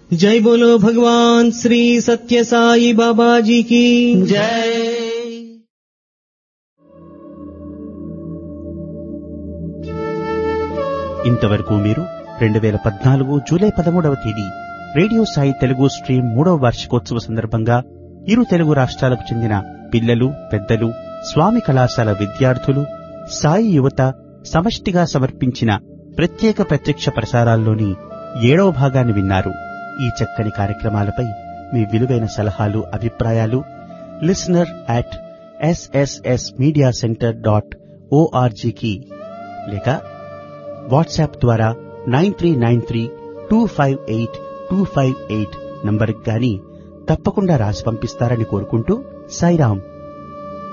जय बोलो भगवान श्री सत्य साई बाबा जी की జై ఇంతవరకు మీరు రెండు వేల పద్నాలుగు జూలై పదమూడవ తేదీ రేడియో సాయి తెలుగు స్ట్రీమ్ మూడవ వార్షికోత్సవ సందర్భంగా ఇరు తెలుగు రాష్ట్రాలకు చెందిన పిల్లలు పెద్దలు స్వామి కళాశాల విద్యార్థులు సాయి యువత సమష్టిగా సమర్పించిన ప్రత్యేక ప్రత్యక్ష ప్రసారాల్లోని ఏడవ భాగాన్ని విన్నారు ఈ చక్కని కార్యక్రమాలపై మీ విలువైన సలహాలు అభిప్రాయాలు listener at S S S media centre dot ఓఆర్జీకి లేక వాట్సాప్ ద్వారా nine three nine three two five eight two five eight నంబర్కి గాని తప్పకుండా రాసి పంపిస్తారని కోరుకుంటూ సాయిరాం